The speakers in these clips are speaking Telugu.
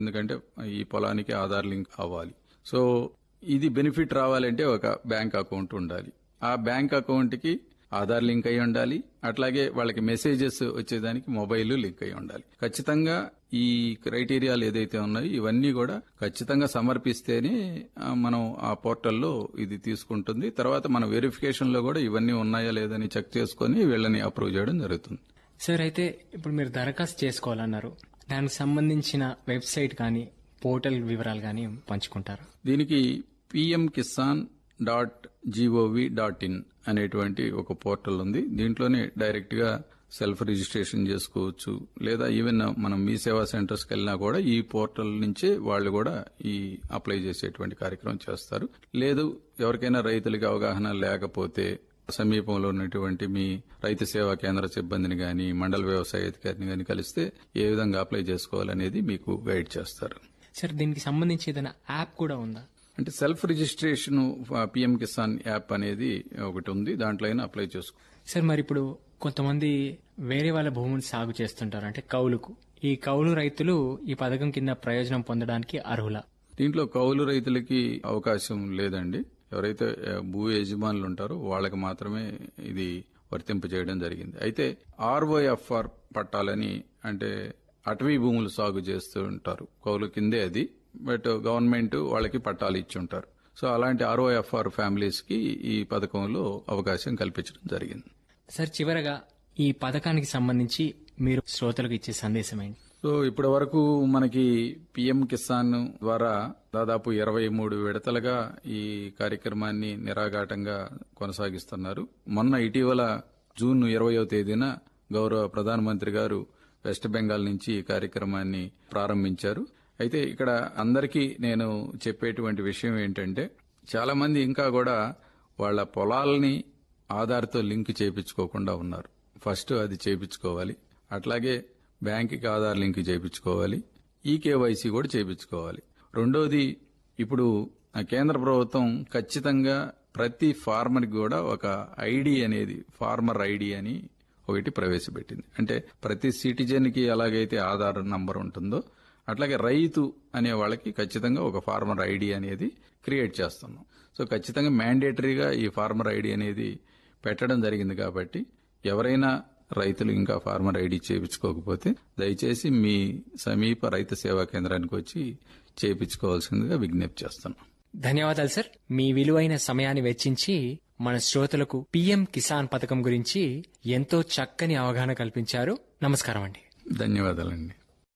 ఎందుకంటే ఈ పొలానికి ఆధార్ లింక్ అవ్వాలి సో ఇది బెనిఫిట్ రావాలంటే ఒక బ్యాంక్ అకౌంట్ ఉండాలి ఆ బ్యాంక్ అకౌంట్ కి ఆధార్ లింక్ అయి ఉండాలి అట్లాగే వాళ్ళకి మెసేజెస్ వచ్చేదానికి మొబైల్ లింక్ అయి ఉండాలి ఖచ్చితంగా ఈ క్రైటీరియాలు ఏదైతే ఉన్నాయో ఇవన్నీ కూడా ఖచ్చితంగా సమర్పిస్తేనే ఆ, మనం ఆ పోర్టల్లో ఇది తీసుకుంటుంది తర్వాత మన వెరిఫికేషన్ లో కూడా ఇవన్నీ ఉన్నాయా లేదని చెక్ చేసుకొని వీళ్ళని అప్రూవ్ చేయడం జరుగుతుంది సార్ అయితే ఇప్పుడు మీరు దరఖాస్తు చేసుకోవాలన్నారు దానికి సంబంధించిన వెబ్సైట్ కానీ పోర్టల్ వివరాలు కానీ పంచుకుంటారు దీనికి PM Kisan dot gov dot in అనేటువంటి ఒక పోర్టల్ ఉంది దీంట్లోనే డైరెక్ట్ గా సెల్ఫ్ రిజిస్ట్రేషన్ చేసుకోవచ్చు లేదా ఈవెన్ మనం మీ సేవా సెంటర్స్ వెళ్ళినా కూడా ఈ పోర్టల్ నుంచే వాళ్ళు కూడా ఈ అప్లై చేసేటువంటి కార్యక్రమం చేస్తారు లేదు ఎవరికైనా రైతులకి అవగాహన లేకపోతే సమీపంలో ఉన్నటువంటి మీ రైతు సేవా కేంద్ర సిబ్బందిని గాని మండల వ్యవసాయ అధికారిని గాని కలిస్తే ఏ విధంగా అప్లై చేసుకోవాలనేది మీకు గైడ్ చేస్తారు సార్ దీనికి సంబంధించి ఏదైనా యాప్ కూడా ఉందా అంటే self registration PM Kisan app అనేది ఒకటి ఉంది దాంట్లో అయినా అప్లై చేసుకో సార్ మరి ఇప్పుడు కొంతమంది వేరే వాళ్ళ భూములు సాగు చేస్తుంటారు అంటే కౌలుకు ఈ కౌలు రైతులు ఈ పథకం కింద ప్రయోజనం పొందడానికి అర్హులా దీంట్లో కౌలు రైతులకి అవకాశం లేదండి ఎవరైతే ఆ, భూ యజమానులు ఉంటారో వాళ్ళకి మాత్రమే ఇది వర్తింపజేయడం జరిగింది అయితే ఆర్ఓఎఫ్ఆర్ పట్టాలని అంటే అటవీ భూములు సాగు చేస్తూ ఉంటారు కౌలు కిందే అది బట్ గవర్నమెంట్ వాళ్ళకి పట్టాలు ఇచ్చి ఉంటారు సో అలాంటి ఆర్ఓఎఫ్ఆర్ ఫ్యామిలీస్ కి ఈ పథకంలో అవకాశం కల్పించడం జరిగింది సార్ చివరగా ఈ పథకానికి సంబంధించి మీరు శ్రోతలకు ఇచ్చే సందేశం ఏంటి సో ఇప్పటి వరకు మనకి పిఎం కిసాన్ ద్వారా దాదాపు ఇరవై మూడు విడతలుగా ఈ కార్యక్రమాన్ని నిరాఘాటంగా కొనసాగిస్తున్నారు మొన్న ఇటీవల జూన్ ఇరవయో తేదీన గౌరవ ప్రధానమంత్రి గారు వెస్ట్ బెంగాల్ నుంచి ఈ కార్యక్రమాన్ని ప్రారంభించారు అయితే ఇక్కడ అందరికీ నేను చెప్పేటువంటి విషయం ఏంటంటే చాలా మంది ఇంకా కూడా వాళ్ళ పొలాలని ఆధార్తో లింక్ చేయించుకోకుండా ఉన్నారు ఫస్ట్ అది చేయించుకోవాలి అట్లాగే బ్యాంకుకి ఆధార్ లింక్ చేయించుకోవాలి ఈ కేవైసీ కూడా చేయించుకోవాలి రెండోది ఇప్పుడు ఆ కేంద్ర ప్రభుత్వం ఖచ్చితంగా ప్రతి ఫార్మర్కి కూడా ఒక ఐడి అనేది ఫార్మర్ ఐడి అని ఒకటి ప్రవేశపెట్టింది అంటే ప్రతి సిటిజన్ కి ఎలాగైతే ఆధార్ నంబర్ ఉంటుందో అట్లాగే రైతు అనే వాళ్ళకి ఖచ్చితంగా ఒక ఫార్మర్ ఐడి అనేది క్రియేట్ చేస్తున్నాం సో ఖచ్చితంగా మ్యాండేటరీగా ఈ ఫార్మర్ ఐడి అనేది పెట్టడం జరిగింది కాబట్టి ఎవరైనా రైతులు ఇంకా ఫార్మర్ ఐడి చేయించుకోకపోతే దయచేసి మీ సమీప రైతు సేవా కేంద్రానికి వచ్చి చేయించుకోవాల్సిందిగా విజ్ఞప్తి చేస్తున్నాం ధన్యవాదాలు సార్ మీ విలువైన సమయాన్ని వెచ్చించి మన శ్రోతలకు పీఎం కిసాన్ పథకం గురించి ఎంతో చక్కని అవగాహన కల్పించారు నమస్కారం అండి ధన్యవాదాలండి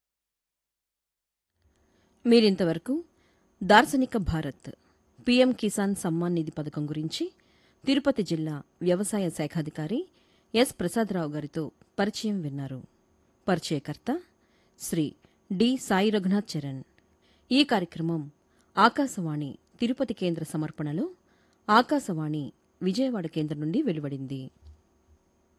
మీరింతవరకు దార్శనిక భారత్ పీఎం కిసాన్ సమ్మాన్ నిధి పథకం గురించి తిరుపతి జిల్లా వ్యవసాయ శాఖాధికారి ఎస్ ప్రసాదరావు గారితో పరిచయం విన్నారు పరిచయకర్త శ్రీ డి సాయి రఘునాథ్ చరణ్ ఈ కార్యక్రమం ఆకాశవాణి తిరుపతి కేంద్ర సమర్పణలో ఆకాశవాణి విజయవాడ కేంద్రం నుండి వెలువడింది